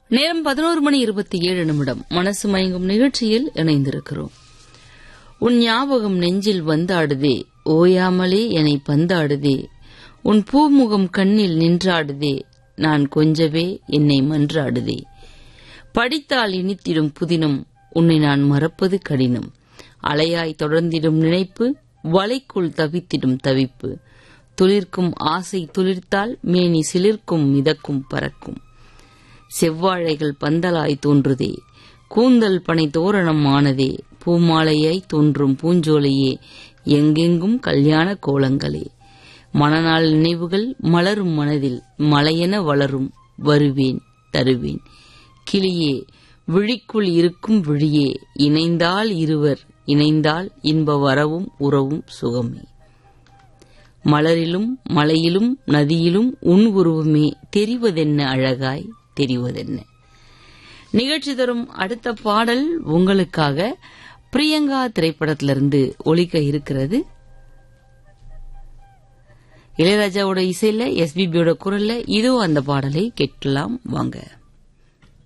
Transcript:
நேரம் பதினோரு மணி இருபத்தி ஏழு நிமிடம் மனசு மயங்கும் நிகழ்ச்சியில் இணைந்திருக்கிறோம் உன் ஞாபகம் நெஞ்சில் வந்தாடுதே ஓயாமலே என்னை பந்தாடுதே உன் பூமுகம் கண்ணில் நின்றாடுதே நான் கொஞ்சவே என்னை மன்றாடுதே படித்தால் இனித்திடும் புதினம் உன்னை நான் மறப்பது கடினம் அலையாய் தொடர்ந்திடும் நினைப்பு வலைக்குள் தவித்திடும் தவிப்பு துளிர்க்கும் ஆசை துளிர்த்தால் மேனி சிலிர்க்கும் மிதக்கும் பறக்கும் செவ்வாழைகள் பந்தலாய் தோன்றுதே கூந்தல் பனை தோரணம் ஆனதே பூமாலையாய் தோன்றும் பூஞ்சோலையே எங்கெங்கும் கல்யாண கோலங்களே மணநாள் நினைவுகள் மலரும் மனதில் மலையென வளரும் வருவேன் தருவேன் கிளியே விழிக்குள் இருக்கும் விழியே இணைந்தால் இருவர் இணைந்தால் இன்ப வரவும் உறவும் சுகமே மலரிலும் மலையிலும் நதியிலும் உன் உருவமே தெரிவதென்ன அழகாய் தெரிவதென்ன நிகழ்ச்சி தரும் அடுத்த பாடல் உங்களுக்காக பிரியங்கா திரைப்படத்திலிருந்து ஒலிக்க இருக்கிறது இளையராஜாவோட இசையில எஸ்பிபியோட குரல்ல இதோ அந்த பாடலை கேட்கலாம் வாங்க